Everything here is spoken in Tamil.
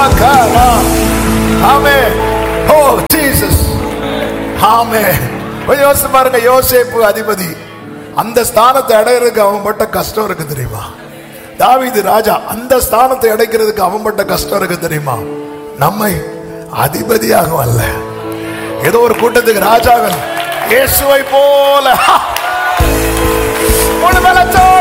காலா ஆமே ஓ ஜீசஸ் ஆமே கொஞ்சம் யோசிச்சு பாருங்க யோசேப்பு அதிபதி அந்த ஸ்தானத்தை அடையிறதுக்கு அவன் பட்ட கஷ்டம் இருக்கு தெரியுமா தாவீது ராஜா அந்த ஸ்தானத்தை அடைக்கிறதுக்கு அவன் பட்ட கஷ்டம் இருக்கு தெரியுமா நம்மை அதிபதியாக அல்ல ஏதோ ஒரு கூட்டத்துக்கு ராஜாவன் இயேசுவை போல முழு பலத்தோடு